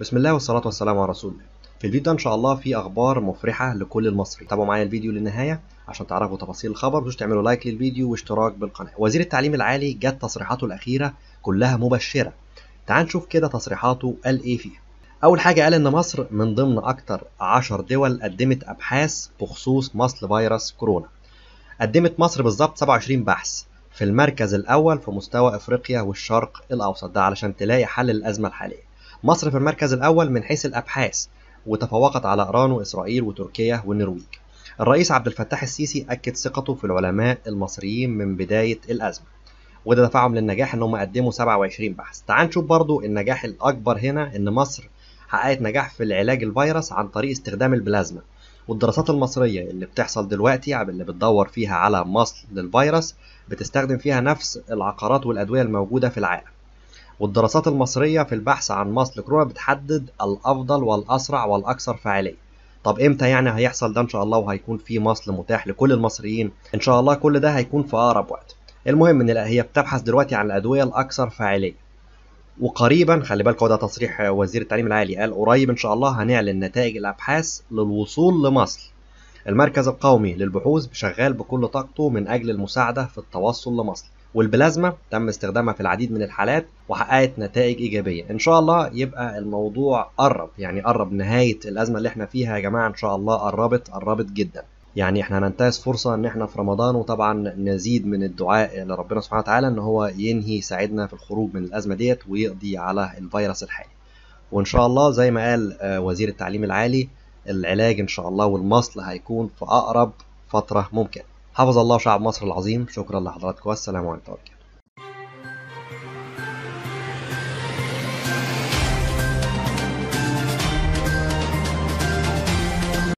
بسم الله والصلاة والسلام على رسول الله في الفيديو ده ان شاء الله في اخبار مفرحة لكل المصريين تابعوا معايا الفيديو للنهاية عشان تعرفوا تفاصيل الخبر مش تعملوا لايك للفيديو واشتراك بالقناة وزير التعليم العالي جت تصريحاته الأخيرة كلها مبشرة تعال نشوف كده تصريحاته قال ايه فيها أول حاجة قال إن مصر من ضمن أكتر عشر دول قدمت أبحاث بخصوص مصل فيروس كورونا قدمت مصر بالظبط 27 بحث في المركز الأول في مستوى أفريقيا والشرق الأوسط ده علشان تلاقي حل للأزمة الحالية مصر في المركز الأول من حيث الأبحاث وتفوقت على إيران وإسرائيل وتركيا والنرويج الرئيس عبد الفتاح السيسي أكد ثقته في العلماء المصريين من بداية الأزمة وده دفعهم للنجاح ان هم قدموا 27 بحث تعال نشوف برضو النجاح الاكبر هنا ان مصر حققت نجاح في العلاج الفيروس عن طريق استخدام البلازما والدراسات المصرية اللي بتحصل دلوقتي اللي بتدور فيها على مصل للفيروس بتستخدم فيها نفس العقارات والأدوية الموجودة في العالم والدراسات المصرية في البحث عن مصل كورونا بتحدد الأفضل والأسرع والأكثر فاعلية طب امتى يعني هيحصل ده ان شاء الله وهيكون في مصل متاح لكل المصريين ان شاء الله كل ده هيكون في اقرب وقت المهم ان هي بتبحث دلوقتي عن الادويه الاكثر فاعليه وقريبا خلي بالك ده تصريح وزير التعليم العالي قال قريب ان شاء الله هنعلن نتائج الابحاث للوصول لمصل المركز القومي للبحوث شغال بكل طاقته من اجل المساعده في التوصل لمصل والبلازما تم استخدامها في العديد من الحالات وحققت نتائج ايجابيه ان شاء الله يبقى الموضوع قرب يعني قرب نهايه الازمه اللي احنا فيها يا جماعه ان شاء الله قربت قربت جدا يعني احنا هننتهز فرصه ان احنا في رمضان وطبعا نزيد من الدعاء لربنا سبحانه وتعالى ان هو ينهي يساعدنا في الخروج من الازمه ديت ويقضي على الفيروس الحالي وان شاء الله زي ما قال وزير التعليم العالي العلاج ان شاء الله والمصل هيكون في اقرب فتره ممكن حفظ الله شعب مصر العظيم شكرا لحضراتكم والسلام عليكم